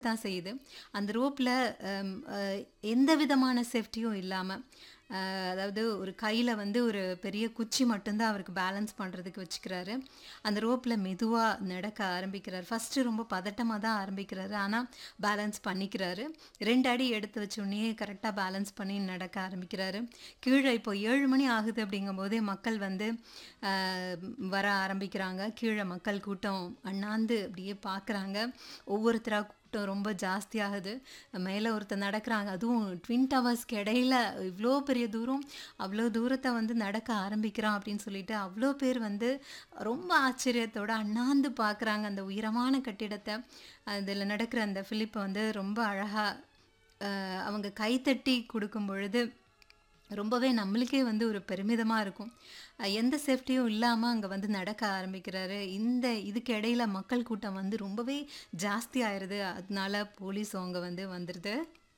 தான் செய்யுது அந்த ரோப்பில் எந்த விதமான சேஃப்டியும் இல்லாமல் அதாவது ஒரு கையில் வந்து ஒரு பெரிய குச்சி மட்டும்தான் அவருக்கு பேலன்ஸ் பண்ணுறதுக்கு வச்சுக்கிறாரு அந்த ரோப்பில் மெதுவாக நடக்க ஆரம்பிக்கிறார் ஃபஸ்ட்டு ரொம்ப பதட்டமாக தான் ஆரம்பிக்கிறாரு ஆனால் பேலன்ஸ் பண்ணிக்கிறாரு ரெண்டு அடி எடுத்து வச்சோடனே கரெக்டாக பேலன்ஸ் பண்ணி நடக்க ஆரம்பிக்கிறாரு கீழே இப்போ ஏழு மணி ஆகுது அப்படிங்கும்போதே மக்கள் வந்து ஆஹ், வர ஆரம்பிக்கிறாங்க கீழே மக்கள் கூட்டம் அண்ணாந்து அப்படியே பார்க்குறாங்க ஒவ்வொருத்தராக கூட்டம் ரொம்ப ஜாஸ்தியாகுது மேலே ஒருத்தர் நடக்கிறாங்க அதுவும் ட்வின் டவர்ஸ்க்கு இடையில இவ்வளோ பெரிய தூரம் அவ்வளோ தூரத்தை வந்து நடக்க ஆரம்பிக்கிறான் அப்படின்னு சொல்லிட்டு அவ்வளோ பேர் வந்து ரொம்ப ஆச்சரியத்தோட அண்ணாந்து பார்க்குறாங்க அந்த உயரமான கட்டிடத்தை அதில் நடக்கிற அந்த ஃபிலிப்பை வந்து ரொம்ப அழகாக அவங்க கைத்தட்டி கொடுக்கும் பொழுது ரொம்பவே நம்மளுக்கே வந்து ஒரு பெருமிதமாக இருக்கும் அஹ் எந்த சேஃப்டியும் இல்லாமல் அங்கே வந்து நடக்க ஆரம்பிக்கிறாரு இந்த இதுக்கு இடையில மக்கள் கூட்டம் வந்து ரொம்பவே ஜாஸ்தி ஆயிடுது அதனால போலீஸ் அவங்க வந்து வந்துடுது